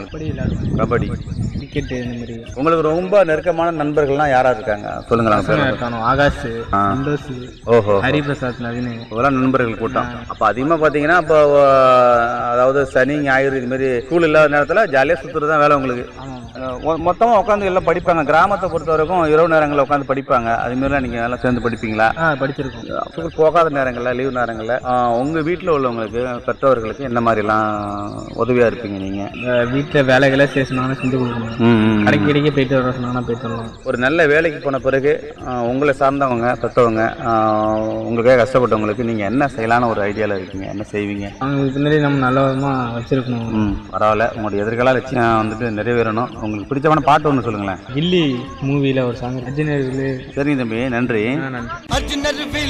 உங்களுக்கு கபடி விளையாடுவேன் கபடி கிரிக்கெட்டு இந்த மாதிரி உங்களுக்கு ரொம்ப நெருக்கமான நண்பர்கள்லாம் யாரா இருக்காங்க சொல்லுங்களேன் பசங்க பேர் இருக்கானோ ஆகாஷ் ஆ. சந்தோஷ் ஓஹோ ஹரிபிரசாத் நவீன் இதெல்லாம் நண்பர்கள் கூட்டம் அப்போ அதிகமாக பார்த்தீங்கன்னா இப்போ அதாவது சனி ஞாயிறு இது மாதிரி ஸ்கூல் இல்லாத நேரத்தில் ஜாலியாக சுற்றுறது தான் வேலை உங்களுக்கு ஆமாம் மொத்தமாக உட்காந்து எல்லாம் படிப்பாங்க கிராமத்தை பொறுத்த வரைக்கும் இரவு நேரங்களில் உட்காந்து படிப்பாங்க அது மாதிரிலாம் நீங்கள் எல்லாம் சேர்ந்து படிப்பீங்களா ஆ படிச்சிருக்கோம் ஸ்கூல் போகாத நேரங்களில் லீவ் நேரங்களில் உங்கள் வீட்டில் உள்ளவங்களுக்கு பெற்றவர்களுக்கு என்ன மாதிரிலாம் உதவியாக இருப்பீங்க நீங்கள் வீட்டில் வேலைகளை செய்ய சொன்னாங்கன்னா செஞ்சு கொடுக்கணும் கடைக்கு கடைக்கு போயிட்டு வர சொன்னாங்கன்னா போயிட்டு வரலாம் ஒரு நல்ல வேலைக்கு போன பிறகு ஆஹ், உங்களை சார்ந்தவங்க பெற்றவங்க ஆஹ், உங்களுக்காக கஷ்டப்பட்டவங்களுக்கு நீங்கள் என்ன செய்யலான்னு ஒரு ஐடியாவில் இருக்கீங்க என்ன செய்வீங்க அவங்க பின்னாடி நம்ம நல்ல விதமாக வச்சிருக்கணும் ம் பரவாயில்ல உங்களுடைய எதிர்கால லட்சியம் வந்துட்டு நிறைவேறணும் உங்களுக்கு பிடிச்சமான பாட்டு ஒன்று சொல்லுங்களேன் கில்லி மூவியில் ஒரு சாங் ரஜினி சரிங்க தம்பி நன்றி நன்றி